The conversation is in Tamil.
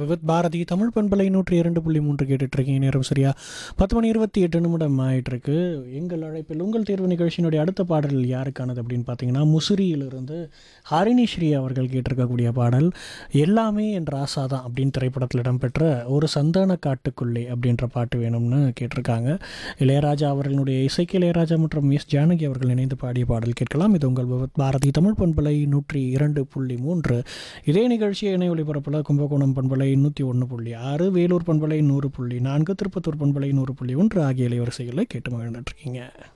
விவித் பாரதி தமிழ் பண்பலை நூற்றி இரண்டு புள்ளி மூன்று கேட்டுட்டு இருக்கீங்க நேரம் சரியா பத்து மணி இருபத்தி எட்டு நிமிடம் ஆயிட்டு இருக்கு எங்கள் அழைப்பில் உங்கள் தேர்வு நிகழ்ச்சியினுடைய அடுத்த பாடல் யாருக்கானது அப்படின்னு பார்த்தீங்கன்னா முசிறியிலிருந்து ஹரிணி ஸ்ரீ அவர்கள் கேட்டிருக்கக்கூடிய பாடல் எல்லாமே என் ராசா தான் அப்படின்னு திரைப்படத்தில் இடம்பெற்ற ஒரு சந்தான காட்டுக்குள்ளே அப்படின்ற பாட்டு வேணும்னு கேட்டிருக்காங்க இளையராஜா அவர்களுடைய இசைக்கு இளையராஜா மற்றும் எஸ் ஜானகி அவர்கள் இணைந்து பாடிய பாடல் கேட்கலாம் இது உங்கள் விவித் பாரதி தமிழ் பண்பலை நூற்றி இரண்டு புள்ளி மூன்று இதே நிகழ்ச்சியை இணை ஒளிபரப்பில் கும்பகோணம் பண்பலை நூற்றி ஒன்று புள்ளி ஆறு வேலூர் பண்பலை நூறு புள்ளி நான்கு திருப்பத்தூர் பண்பலை நூறு புள்ளி ஒன்று ஆகிய இலைவரிசைகளில் கேட்டு மகிழ்ந்துட்டு இருக்கீங்க